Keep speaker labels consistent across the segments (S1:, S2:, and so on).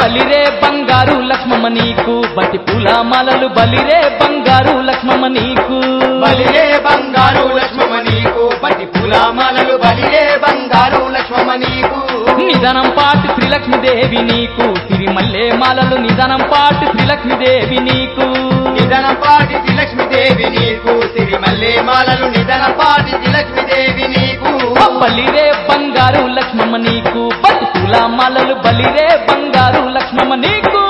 S1: బలిరే బంగారు లక్ష్మమ్మ నీకు బతి పూల మాలలు బలిరే బంగారు లక్ష్మమ్మ నీకు
S2: బలిరే బంగారు లక్ష్మమ్మ నీకు పటి పులామాలలు బలిరే బంగారు లక్ష్మమ్మ నీకు
S1: నిధనం పాటు శ్రీలక్ష్మీదేవి నీకు సిరిమల్లె మాలలు నిధనం పాటు శ్రీలక్ష్మీదేవి నీకు
S2: నిధనం పాటి శ్రీలక్ష్మీదేవి నీకు సిరిమల్లె మాలలు నిధనం పాటి శ్రీలక్ష్మీదేవి నీకు
S1: బలిరే బంగారు లక్ష్మమ్మ నీకు బతి పూల మాలలు బలిరే బంగారు లక్ష్మమ్మ నీకు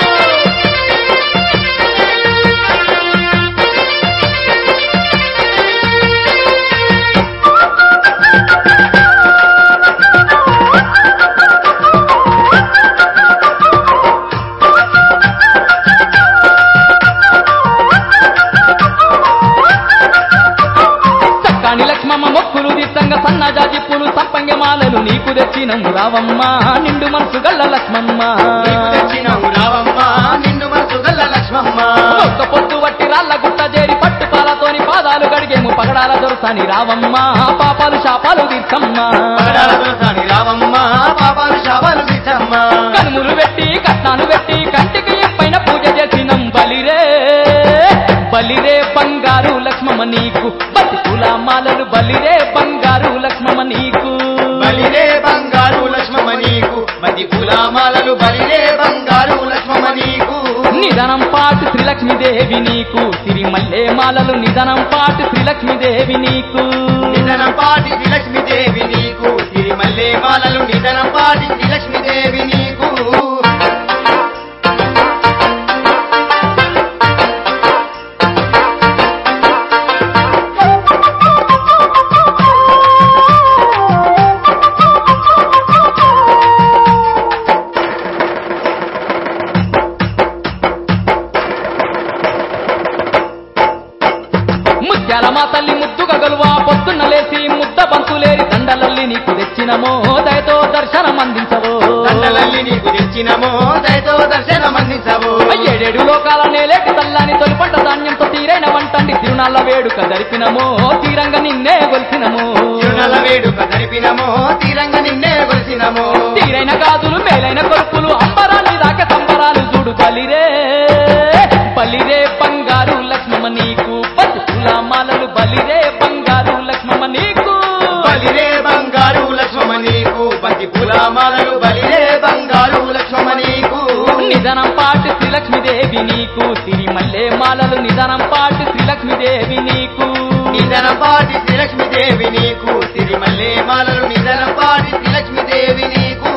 S1: చక్కాని లక్ష్మమ్మ మొక్కులు దిట్టంగ సన్నజాజి పూలు సంపంగ మాలలు నీకు తెచ్చినము రావమ్మ నిండు మనసు గల్ల లక్ష్మమ్మ
S2: నీకు తెచ్చినవు రావమ్మ నిన్ను మనసు గల్ల లక్ష్మమ్మ
S1: ఒక్క పొద్దు వట్టి రాళ్ళ గుట్ట చేరి పట్టు పాలతోని పాదాలు గడిగేము పగడాల దొరసాని రావమ్మ పాపాలు శాపాలు తీర్చమ్మ
S2: పగడాల దొరసాని రావమ్మ పాపాలు శాపాలు తీర్చమ్మ
S1: కనుములు పెట్టి కట్నాలు పెట్టి కంటికి పైన పూజ చేసినం బలిరే బలిరే బంగారు లక్ష్మమ్మ నీకు బతి పూల మాలలు బలిరే బంగారు లక్ష్మమ్మ నీకు
S2: బలిరే బంగారు లక్ష్మమ్మ నీకు మది పులామాలలు బలిరే బంగారు లక్ష్మమ్మ నీకు
S1: నిధనం పాటు శ్రీలక్ష్మీదేవి నీకు సిరిమల్లె మాలలు నిధనం పాటు శ్రీలక్ష్మీదేవి నీకు
S2: నిధనం పాటి శ్రీలక్ష్మీదేవి నీకు సిరిమల్లె మాలలు నిధనం పాటి శ్రీలక్ష్మీదేవి నీకు
S1: ముత్యాల మా తల్లి ముద్దుగా గలువా పొద్దున్న లేచి ముద్ద బంతులేరి దండలల్లి నీకు తెచ్చినమో దయతో దర్శనం అందించవో
S2: దండలల్లి నీకు తెచ్చినమో దయతో దర్శనం అందించవు
S1: ఏడేడు లోకాల నేలేటి తల్లాని తొలిపంట ధాన్యంతో తీరైన వంటండి తిరునాళ్ళ వేడుక జరిపినమో తీరంగా నిన్నే గొలిసినము
S2: తిరునల వేడుక జరిపినమో తీరంగా నిన్నే కొలిసినమో
S1: తీరైన గాజులు మేలైన కొడుకులు అంబరాన్ని దాకా సంబరాలు చూడు బలిరే బలిరే బంగారు లక్ష్మమ్మ నీకు పసుపుల మాలలు బలిరే బంగారు లక్ష్మమ్మ నీకు
S2: బలిరే బంగారు లక్ష్మమ్మ నీకు బంతి పులామాలలు బలిరే బంగారు లక్ష్మమ్మ నీకు
S1: నిధనం పాటు శ్రీలక్ష్మీదేవి నీకు సిరిమల్లె మాలలు నిధనం పాటు శ్రీలక్ష్మీదేవి నీకు
S2: నిధనం పాటి శ్రీలక్ష్మీదేవి నీకు సిరిమల్లె మాలలు నిధనం పాటి శ్రీలక్ష్మీదేవి నీకు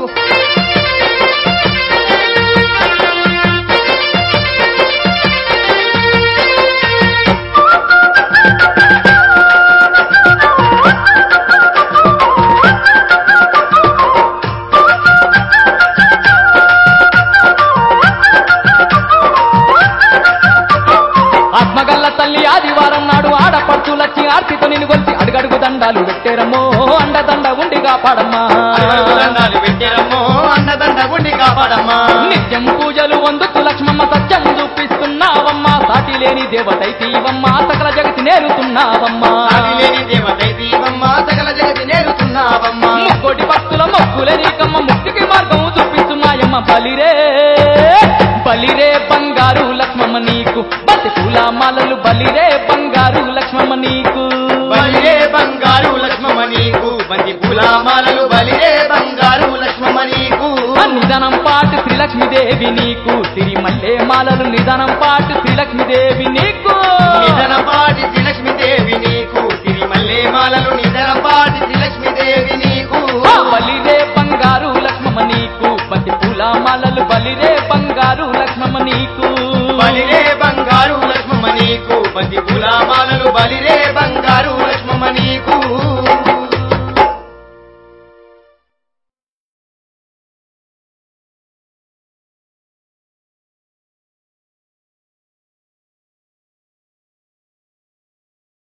S1: ఆత్మగల్ల తల్లి ఆదివారం నాడు ఆడపడుచులచ్చి ఆర్తితో నిన్ను కొలిచి అడుగడుగు దండాలు పెట్టారమ్మో అండదండ ఉండి కాపాడమ్మా
S2: అడుగు దండాలు పెట్టారమ్మో అన్నదండ ఉండి కాపాడమ్మా
S1: నిత్యం పూజలు వందుకు లక్ష్మమ్మ సత్యం చూపిస్తున్నావమ్మా సాటి లేని దేవతైతీవమ్మా సకల జగతి నేరుతున్నావమ్మా
S2: ఆది లేని దేవతై దీవమ్మ సకల జగతి నేరుతున్నావమ్మా
S1: ముక్కోటి భక్తుల మొక్కులే నీకమ్మ ముక్తికి మార్గం చూపిస్తున్నాయమ్మ బలిరే బలిరే బంగారు లక్ష్మమ్మ నీకు బతి పూల మాలలు బలిరే బంగారు లక్ష్మమ్మ నీకు
S2: బలిరే బంగారు లక్ష్మమ్మ నీకు బంతి పూలామాలలు బలిరే బంగారు లక్ష్మమ్మ నీకు
S1: నిధనం పాటు శ్రీలక్ష్మీదేవి నీకు సిరిమల్లె మాలలు నిధనం పాటు శ్రీలక్ష్మీదేవి నీకు
S2: నిధనం పాటి శ్రీలక్ష్మీదేవి నీకు సిరిమల్లె మాలలు నిధనం పాటి శ్రీలక్ష్మీదేవి నీకు
S1: ఆ బలిరే బంగారు లక్ష్మమ్మ నీకు బతి పూల మాలలు బలిరే బంగారు లక్ష్మమ్మ నీకు
S2: బలిరే బంగారు లక్ష్మమ్మ నీకు బంతి పూలామాలలు బలిరే